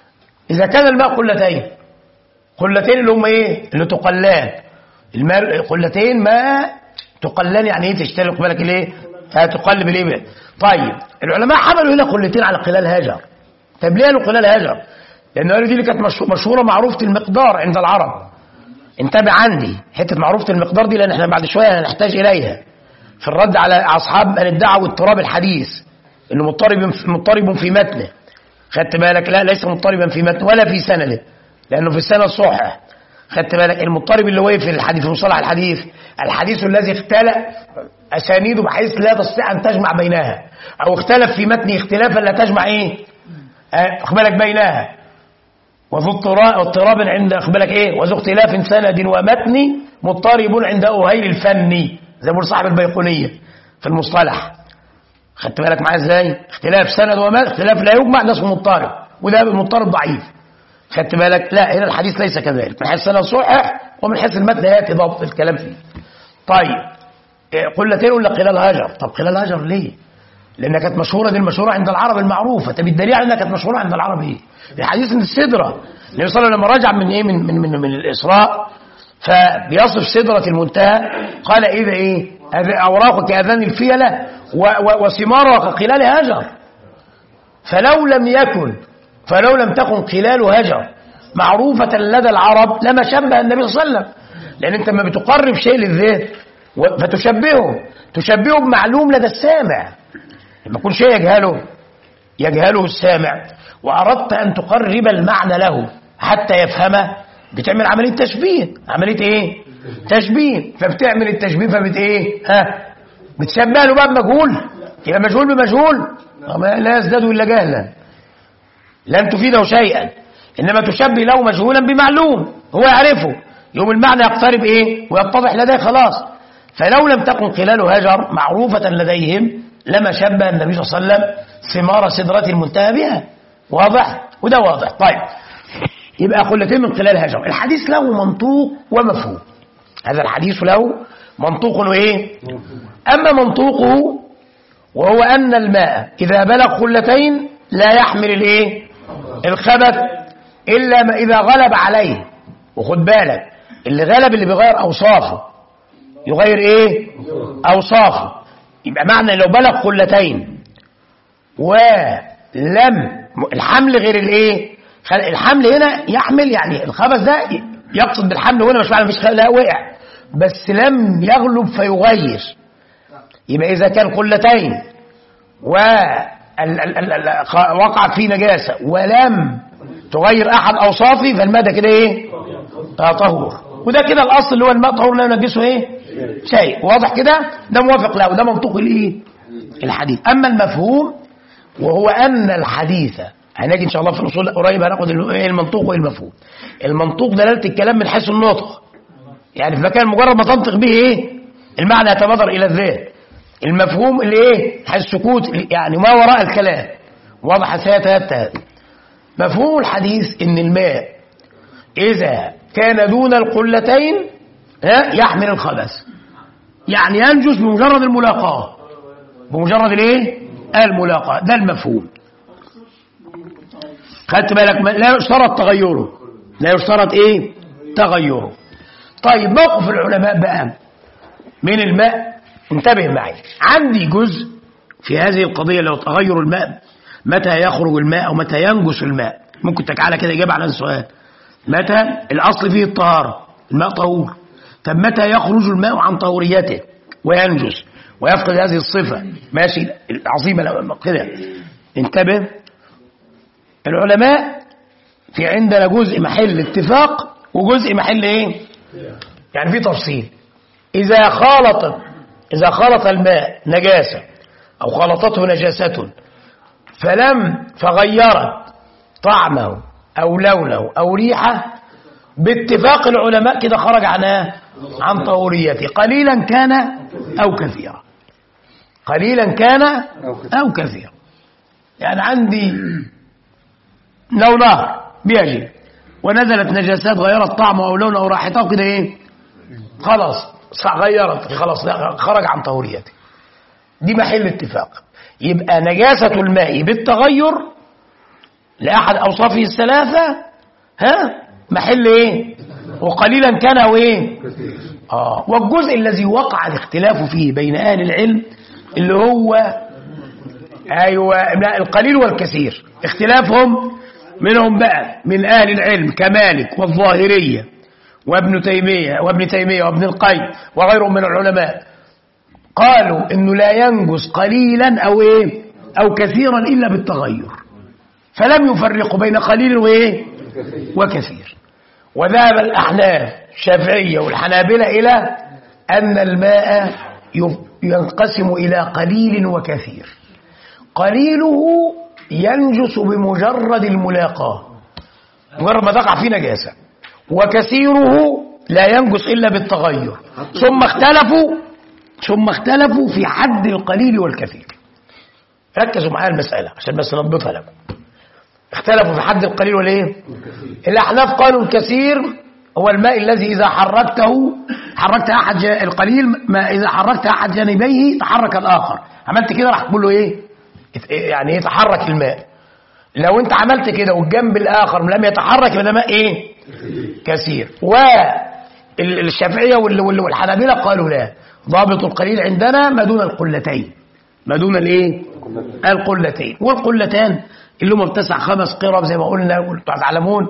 إذا كان الماء قلتين قلتين اللي هم إيه اللي تقلان الماء قلتين ماء تقلان يعني إيه تشتري بالك الإيه تقلب الإبل طيب العلماء حملوا هنا قلتين على قلال هجر طب ليه قالوا قلال هجر لأن قالوا دي اللي كانت مشهو- مشهورة معروفة المقدار عند العرب انتبه عندي حتة معروفة المقدار دي لأن احنا بعد شوية هنحتاج إليها في الرد على أصحاب من ادعوا اضطراب الحديث إنه مضطرب مضطرب في متنه خدت بالك لا ليس مضطربا في متنه ولا في سنده لأنه في السنة صحح خدت بالك المضطرب اللي هو إيه في الحديث في مصطلح الحديث الحديث الذي اختلف أسانيده بحيث لا تستطيع أن تجمع بينها أو اختلف في متنه اختلافا لا تجمع إيه آه، خد بالك بينها وذو اضطراب اضطراب عند خد بالك ايه وذو اختلاف سند ومتن مضطرب عند اهيل الفن زي ما بيقول صاحب البيقونيه في المصطلح خدت بالك معايا ازاي اختلاف سند ومتن اختلاف لا يجمع ده اسمه مضطرب وده مضطرب ضعيف خدت بالك لا هنا الحديث ليس كذلك من حيث السند صحح ومن حيث المتن ياتي ضبط الكلام فيه طيب إيه، قلتين ولا قلال هجر طب قلال هجر ليه لانها كانت مشهوره دي المشهوره عند العرب المعروفه طب الدليل على انها كانت مشهوره عند العرب ايه؟ الحديث من السدره النبي صلى الله عليه وسلم لما رجع من ايه من من من, من الاسراء فبيصف سدره المنتهى قال اذا ايه؟ أذ- اوراق كاذان الفيله و- و- وثمارها كقلال هجر فلو لم يكن فلو لم تكن قلال هجر معروفة لدى العرب لما شبه النبي صلى الله عليه وسلم لأن أنت لما بتقرب شيء للذهن و- فتشبهه تشبهه بمعلوم لدى السامع لما يكون شيء يجهله يجهله السامع وأردت أن تقرب المعنى له حتى يفهمه بتعمل عملية تشبيه عملية إيه؟ تشبيه فبتعمل التشبيه فبت إيه؟ ها بتشبه له بقى بمجهول يبقى مجهول بمجهول أما لا يزداد إلا جهلا لن تفيده شيئا إنما تشبه له مجهولا بمعلوم هو يعرفه يوم المعنى يقترب إيه ويتضح لديه خلاص فلو لم تكن خلال هجر معروفة لديهم لما شبه النبي صلى الله عليه وسلم ثمار سدرة المنتهى بها واضح وده واضح طيب يبقى قلتين من خلال هجر الحديث له منطوق ومفهوم هذا الحديث له منطوق وايه اما منطوقه وهو ان الماء اذا بلغ خلتين لا يحمل الايه الخبث الا ما اذا غلب عليه وخد بالك اللي غلب اللي بيغير اوصافه يغير ايه اوصافه يبقى معنى لو بلغ خلتين ولم الحمل غير الايه خل- الحمل هنا يحمل يعني الخبث ده يقصد بالحمل هنا مش معنى مش خ- لا وقع بس لم يغلب فيغير يبقى اذا كان قلتين و ال- ال- ال- ال- خ- وقعت فيه نجاسه ولم تغير احد اوصافه فالماء ده كده ايه آه طهور وده كده الاصل اللي هو الماء طهور لا ينجسه ايه شيء واضح كده ده موافق له وده منطوق الايه الحديث اما المفهوم وهو ان الحديث هنجي ان شاء الله في الاصول قريب هناخد ال- إيه المنطوق والمفهوم المنطوق دلاله الكلام من حيث النطق يعني في مكان مجرد ما تنطق به ايه المعنى يتبادر الى الذهن المفهوم اللي ايه حيث السكوت يعني ما وراء الكلام واضح سيتأتى هذا مفهوم الحديث ان الماء اذا كان دون القلتين ها، يحمل الخبث يعني ينجس بمجرد الملاقاه بمجرد الايه الملاقاه ده المفهوم خدت بالك ما- لا يشترط تغيره لا يشترط ايه تغيره طيب موقف العلماء بقى من الماء انتبه معي عندي جزء في هذه القضية لو تغير الماء متى يخرج الماء أو متى ينجس الماء ممكن تعالى كده إجابة على هذا السؤال متى الأصل فيه الطهارة الماء طهور طب متى يخرج الماء عن طهوريته وينجس ويفقد هذه الصفة ماشي العظيمة لو- كده انتبه العلماء في عندنا جزء محل اتفاق وجزء محل ايه يعني في تفصيل إذا خالط إذا خلط الماء نجاسة أو خلطته نجاسة فلم فغيرت طعمه أو لونه أو ريحه باتفاق العلماء كده خرج عنها عن طهوريته قليلا كان أو كثيرا قليلا كان أو كثيرا يعني عندي لو نهر بيجري ونزلت نجاسات غيرت طعمه أو لونه أو رائحته كده إيه خلاص غيرت خلاص لا، خرج عن طهوريته دي محل اتفاق يبقى نجاسة الماء بالتغير لأحد أوصافه الثلاثة ها محل إيه وقليلا كان أو إيه آه والجزء الذي وقع الاختلاف فيه بين أهل العلم اللي هو أيوة لا، القليل والكثير اختلافهم منهم بقى من أهل العلم كمالك والظاهرية وابن تيمية وابن تيمية وابن القيم وغيرهم من العلماء قالوا انه لا ينجز قليلا او ايه او كثيرا الا بالتغير فلم يفرقوا بين قليل وايه وكثير وذهب الاحناف الشافعيه والحنابله الى ان الماء يف- ينقسم الى قليل وكثير قليله ينجس بمجرد الملاقاه مجرد ما تقع فيه نجاسه وكثيره لا ينجس الا بالتغير ثم اختلفوا ثم اختلفوا في حد القليل والكثير ركزوا معايا المسألة عشان بس نضبطها لكم اختلفوا في حد القليل والايه الأحناف قالوا الكثير هو الماء الذي إذا حركته حركت أحد جا- القليل ما إذا حركت أحد جانبيه تحرك الآخر عملت كده راح تقول له إيه ات- يعني إيه تحرك الماء لو أنت عملت كده والجنب الآخر لم يتحرك يبقى ده ماء إيه كثير والشافعية وال- وال- والحنابلة قالوا لا ضابط القليل عندنا ما دون القلتين ما دون الايه القلتين والقلتان اللي هم بتسع خمس قرب زي ما قلنا وانتم تعلمون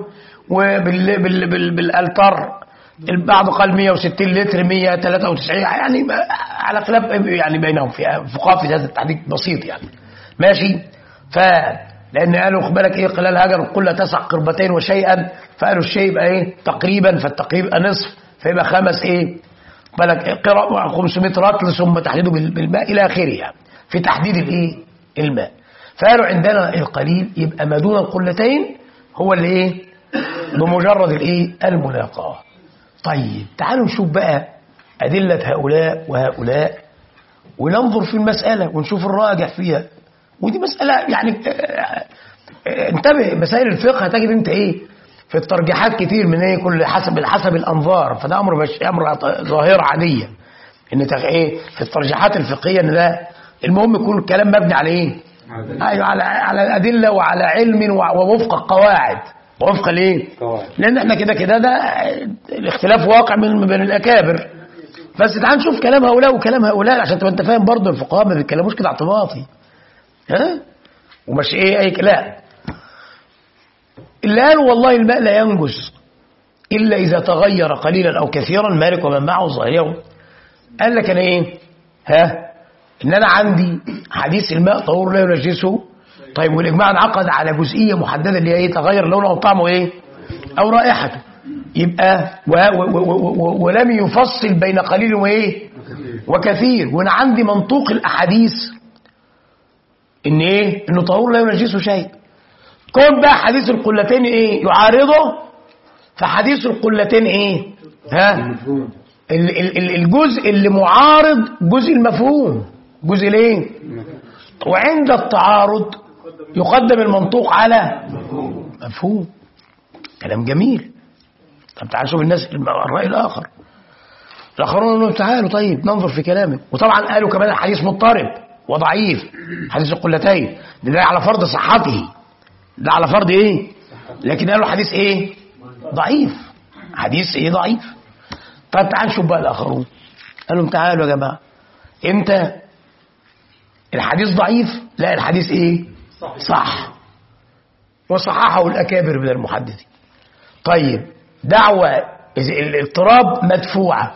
وبالالتر البعض قال 160 لتر 193 يعني على خلاف يعني بينهم في فقهاء في هذا التحديد بسيط يعني ماشي ف لان قالوا خد بالك ايه قلال هجر القله تسع قربتين وشيئا فقالوا الشيء يبقى ايه تقريبا فالتقريب يبقى نصف فيبقى خمس ايه بالك قراءة 500 رطل ثم تحديده بال- بالماء الى اخره يعني في تحديد الايه الماء فقالوا عندنا القليل يبقى ما دون القلتين هو اللي ايه بمجرد الايه الملاقاه طيب تعالوا نشوف بقى ادله هؤلاء وهؤلاء وننظر في المساله ونشوف الراجح فيها ودي مساله يعني آه، آه، انتبه مسائل الفقه هتجد انت ايه في الترجيحات كتير من ايه كل حسب حسب الانظار فده امر مش امر ظاهره عاديه ان تغ- ايه في الترجيحات الفقهيه ان ده المهم يكون الكلام مبني على ايه؟ ايوه على على الادله وعلى علم وع- ووفق القواعد وفق الايه؟ لان احنا كده كده ده الاختلاف واقع من بين الاكابر بس تعال نشوف كلام هؤلاء وكلام هؤلاء عشان تبقى انت فاهم برضه الفقهاء ما بيتكلموش كده اعتباطي ها ومش ايه اي لا اللي قالوا والله الماء لا ينجس الا اذا تغير قليلا او كثيرا مالك ومن معه ظاهره قال لك انا ايه ها ان انا عندي حديث الماء طهور لا ينجسه طيب والاجماع انعقد على جزئيه محدده اللي هي ايه تغير لونه او طعمه ايه او رائحته يبقى و و و و و ولم يفصل بين قليل وايه وكثير وانا عندي منطوق الاحاديث ان ايه انه طهور لا ينجسه شيء كون بقى حديث القلتين ايه يعارضه فحديث القلتين ايه ها ال- ال- ال- الجزء اللي معارض جزء المفهوم جزء الايه وعند التعارض يقدم المنطوق على مفهوم كلام جميل طب تعال شوف الناس الرأي الآخر الآخرون قالوا تعالوا طيب ننظر في كلامك وطبعا قالوا كمان الحديث مضطرب وضعيف حديث القلتين ده, ده على فرض صحته ده على فرض ايه لكن قالوا حديث ايه ضعيف حديث ايه ضعيف طب تعال نشوف بقى الآخرون قال لهم تعالوا يا جماعة انت الحديث ضعيف لا الحديث ايه صح وصححه الأكابر من المحدثين طيب دعوة إذا الاضطراب مدفوعة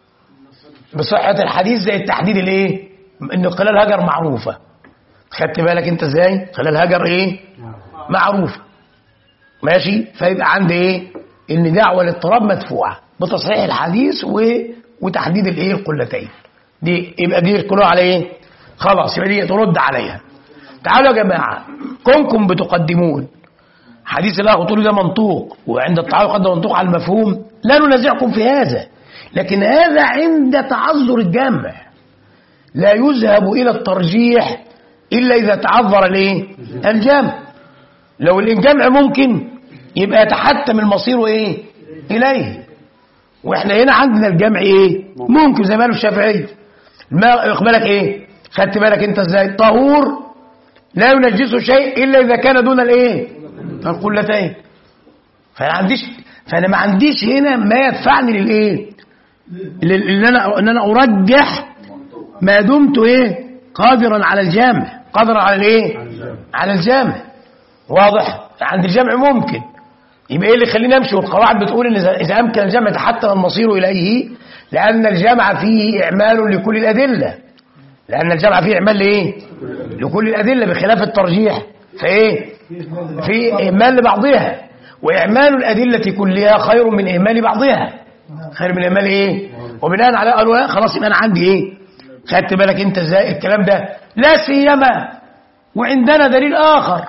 بصحة الحديث زي التحديد الايه ان قلال هجر معروفة خدت بالك انت ازاي قلال هجر ايه معروفة ماشي فيبقى عندي ايه ان دعوة الاضطراب مدفوعة بتصحيح الحديث و... وتحديد الايه القلتين دي يبقى دي كلها على ايه خلاص يبقى دي ترد عليها تعالوا يا جماعة كونكم بتقدمون حديث الله قلت ده منطوق وعند التعارض قد منطوق على المفهوم لا ننازعكم في هذا لكن هذا عند تعذر الجمع لا يذهب إلى الترجيح إلا إذا تعذر الايه الجمع لو الجمع ممكن يبقى يتحتم المصير ايه إليه واحنا هنا عندنا الجمع ايه ممكن زي ما قالوا الشافعية ما بالك ايه خدت بالك انت ازاي طهور لا ينجسه شيء الا اذا كان دون الايه فالقلتين فانا عنديش فانا ما عنديش هنا ما يدفعني للايه لل- ان انا ان انا ارجح ما دمت ايه قادرا على الجمع قادرا على الايه على الجمع واضح عند الجمع ممكن يبقى ايه اللي يخليني امشي والقواعد بتقول ان اذا إذا امكن الجمع تحتم المصير اليه لان الجمع فيه اعمال لكل الادله لان الجمع فيه اعمال لايه لكل الادله بخلاف الترجيح فايه في اهمال لبعضها واعمال الادله كلها خير من اهمال بعضها خير من اهمال ايه وبناء على قالوا لا خلاص يبقى انا عندي ايه خدت بالك انت ازاي الكلام ده لا سيما وعندنا دليل اخر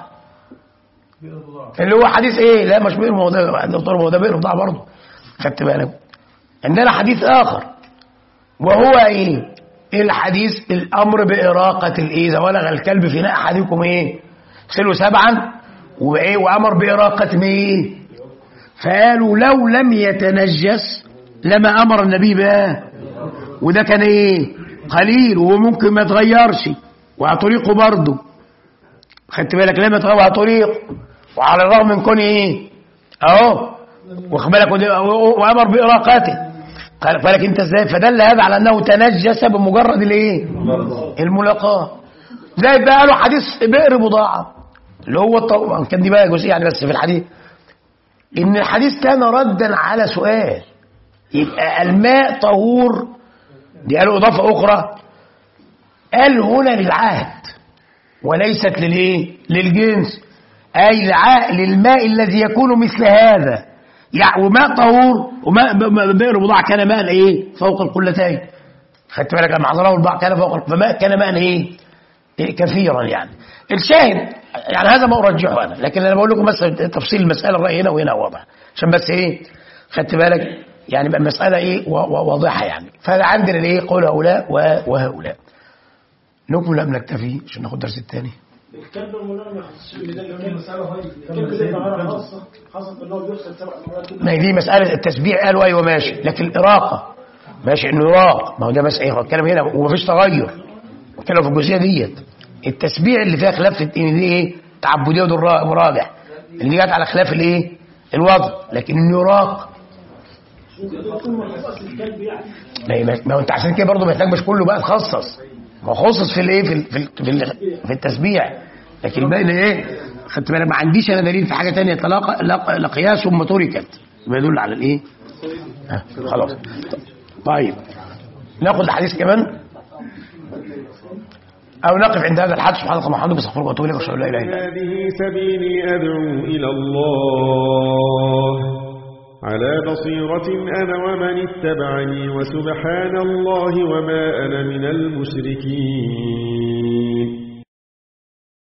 اللي هو حديث ايه لا مش بئر موضع دكتور هو ده بئر بضاعه برضه خدت بالك عندنا حديث اخر وهو ايه الحديث الامر باراقه الايه اذا ولغ الكلب في ناء احدكم ايه اغسلوا سبعا وايه وامر باراقه ايه فقالوا لو لم يتنجس لما امر النبي بقى وده كان ايه قليل وممكن ما يتغيرش وعلى طريقه برضه خدت بالك لما يتغير على طريق وعلى الرغم من كونه ايه اهو واخد بالك وده- وامر باراقته قال بالك انت ازاي فدل هذا على انه تنجس بمجرد الايه الملاقاه زي بقى له حديث بئر بضاعه اللي هو الطو... كان دي بقى جزئيه يعني بس في الحديث ان الحديث كان ردا على سؤال يبقى الماء طهور دي قالوا اضافه اخرى قال هنا للعهد وليست للايه للجنس اي الع- للماء الذي يكون مثل هذا يعني وماء طهور وماء ب- ب- بئر بضاعة كان ماء ايه فوق القلتين خدت بالك لما حضره البعض كان فوق الق- فماء كان ماء ايه إيه كثيرا يعني الشاهد يعني هذا ما ارجحه انا لكن انا بقول لكم بس تفصيل المساله الراي هنا وهنا واضح عشان بس ايه خدت بالك يعني بقى المساله ايه و- و- واضحه يعني فعندنا الايه قول هؤلاء و- وهؤلاء نكمل ام نكتفي عشان ناخد الدرس الثاني الكلب المنام ما يحسش ان ده الكلب الكلب ده طهاره خاصه خاصه ان هو بيغسل سبع مرات كده ما هي دي مسألة التسبيع قالوا أيوة ماشي لكن الإراقة ماشي إنه يراق ما هو ده بس إيه الكلام هنا ومفيش تغير الكلام في الجزئية ديت التسبيع اللي فيها خلاف في إن دي إيه تعبدية وده الرا- مراجع اللي دي جت على خلاف الإيه الوضع لكن إنه يراق يكون مخصص للكلب يعني ما هي- ما هو أنت عشان كده برضه محتاج مش كله بقى تخصص ما هو خصص في الإيه في ال- في ال- في, ال- في التسبيع لكن الباقي إيه خدت بالك ما عنديش أنا دليل في حاجة تانية تلاقى لق- لقياس ثم تركت ما يدل على الإيه ها، خلاص طيب ناخد الحديث كمان او نقف عند هذا الحد سبحانك اللهم وبحمدك استغفرك واتوب اليك واشهد ان لا اله الا انت هذه سبيلي أدعو إلى الله على بصيرة أنا ومن اتبعني وسبحان الله وما أنا من المشركين